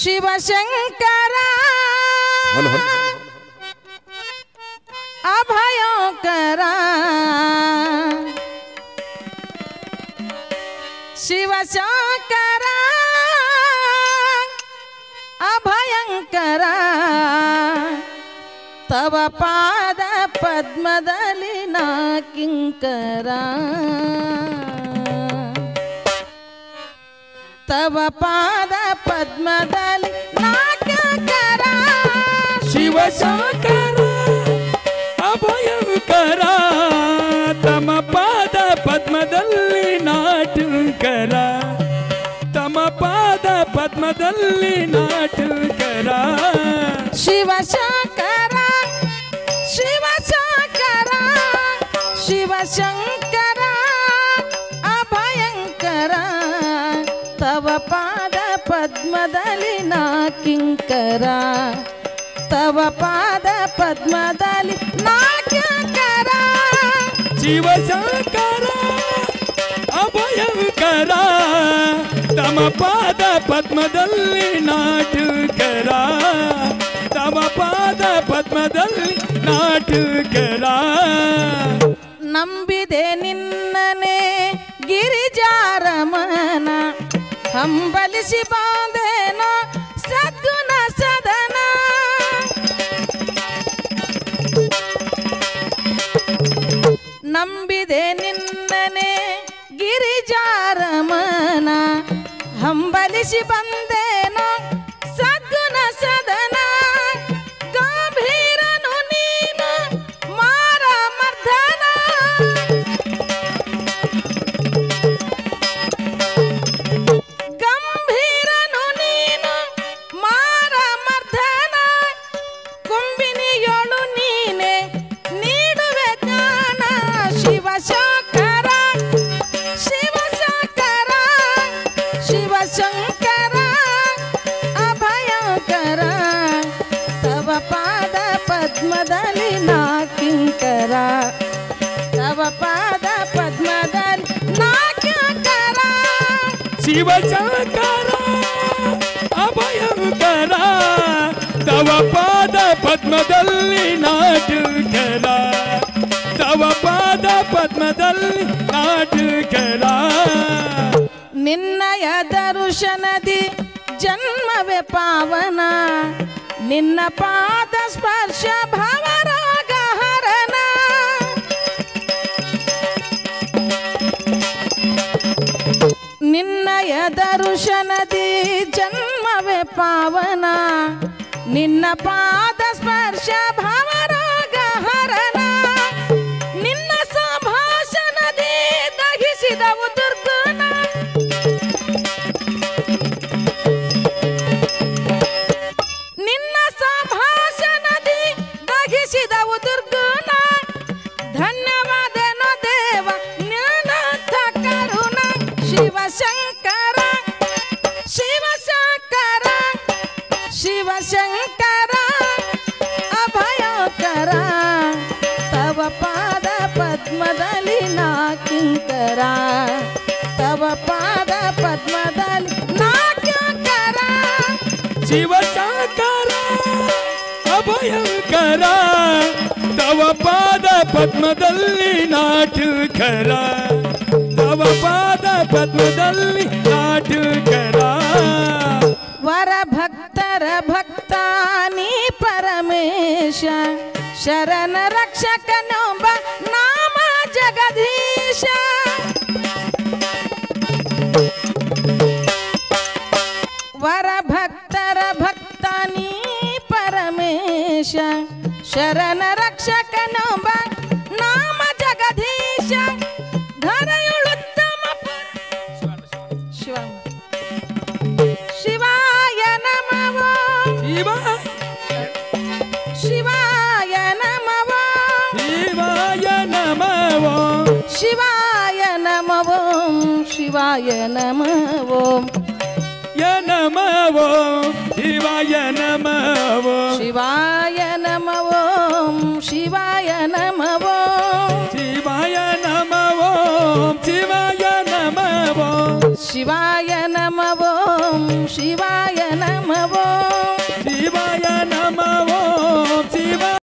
Shivashankara hello hello ಅಭಯಂಕರ ಶಿವಶಂಕರ ಅಭಯಂಕರ ತವ ಪಾದ ಪದ್ಮದಲ್ಲಿ ನಾ ಕಿಂಕರ ತವ ಪಾದ ಪದ್ಮದಲ್ಲಿ ನಾ ಕಿಂಕರ ಶಿವಶಂಕರ ಅಭಯಂಕರ ತಮ ಪಾದ ಪದ್ಮದಲ್ಲಿ ನಾಟುಕರ ತಮ ಪಾದ ಪದ್ಮದಲ್ಲಿ ನಾಟುಕರ ಶಿವಶಂಕರ ಶಿವಶಂಕರ ಶಿವಶಂಕರ ಅಭಯಂಕರ ತವ ಪಾದ ಪದ್ಮದಲ್ಲಿ ನಾ ಕಿಂಕರ ತವ ಪಾದ ಪದ್ಮದಲ್ಲಿ ನಾ ಕಿಂಕರ ಶಿವಶಂಕರ ಅಭಯಂಕರ ತಮ ಪಾದ ಪದ್ಮದಲ್ಲಿ ನಾಟುಕರ ತಮ ಪಾದ ಪದ್ಮದಲ್ಲಿ ನಾಟುಕರ ನಂಬಿದೆ ನಿನ್ನನೆ ಗಿರಿಜಾರಮನ ಹಂಬಲಿಸಿ ಬಾಂಧೇನೋ ಸದ್ಗುಣ ಸದನ ನಂಬಿದೆ ನಿನ್ನನೆ ಗಿರಿಜಾರಮನ ಹಂಬಲಿಸಿ ಬಂದೇನೋ ಸದ್ಗುಣ ಸದನ ಗಂಭೀರನು ನೀನು ಮಾರ ಮರ್ದನ ಗಂಭೀರನು ನೀನು ಮಾರ ಮರ್ದನ ಕುಂಬಿನಿಯೊಳು ನೀನೆ ನೀಡುವೆ ಜ್ಞಾನ ಶಿವಶಂಕರ ಶಿವಶಂಕರ ಶಿವಶಂಕರ ಅಭಯಂಕರ ತವ ಪಾದ ಪದ್ಮದಲ್ಲಿ ನಾ ಕಿಂಕರ ತವ ಪಾದ ಪದ್ಮದಲ್ಲಿ ನಾ ಕಿಂಕರ ಶಿವಶಂಕರ ಅಭಯಂಕರ ತವ ಪಾದ ಪದ್ಮದಲ್ಲಿ ನಾಟುಕರ ತವ ಪಾದ ಪದ್ಮದಲ್ಲಿ ನಾಟುಕರ ನಿನ್ನಯ ದರುಶನದಿ ಜನ್ಮವೇ ಪಾವನ ನಿನ್ನ ಪಾದ ಸ್ಪರ್ಶ ಭವರಾಗ ಹರನ ನಿನ್ನಯ ದರುಶನದಿ ಜನ್ಮವೇ ಪಾವನ ನಿನ್ನ ಪಾದ ಸ್ಪರ್ಶ ಭವರಾಗ ಹರನ ನಿನ್ನ ಸಂಭಾಷಣದಿ ದಹಿಸಿದವು ದುರ್ಗುಣ ನಿನ್ನ ಸಂಭಾಷಣದಿ ದಹಿಸಿದವು ದುರ್ಗುಣ ಧನ್ಯವಾದನು ದೇವ ನಿನ್ನಂಥ ಕರುಣ ಶಿವಶಂಕರ ಶಿವಶಂಕರ ಶಿವಶಂಕರ ಅಭಯಂಕರ ತವ ಪಾದ ಪದ್ಮದಲ್ಲಿ ನಾ ಕಿಂಕರ ತವ ಪಾದ ಪದ್ಮದಲ್ಲಿ ನಾ ಕಿಂಕರ ಶಿವಶಂಕರ ಅಭಯಂಕರ ತವ ಪಾದ ಪದ್ಮದಲ್ಲಿ ನಾಟುಕರ ತವ ಪಾದ ಪದ್ಮದಲ್ಲಿ ನಾಟುಕರ ವರ ಭಕ್ತರ ಭಕ್ತ ನೀ ಪರಮೇಶ ಶರಣ ರಕ್ಷಕನೊಬ್ಬ ನಾಮ ಜಗದೀಶ ವರ ಭಕ್ತರ ಭಕ್ತ ನೀ ಪರಮೇಶ ಶರಣ ರಕ್ಷಕನೊಬ್ಬ ನಾಮ ಜಗದೀಶ ಧರೆಯುಳುತ್ತಮ ಶಿವ ಶಿವಾಯ ನಮಃ ಶಿವ ಶಿವಾಯ ನಮಃ ಶಿವಾಯ ನಮೋ ಶಿವಾಯ ನಮಃ ಶಿವಾಯ ನಮಃ ಯ ನಮೋ ಶಿವಾಯ ನಮೋ ಶಿವಾಯ ನಮಃ ಶಿವಾಯ ನಮಃ ಶಿವಾಯ ನಮೋ ಶಿವಾಯ ನಮೋ ಶಿವಾಯ ನಮಃ ಶಿವಾಯ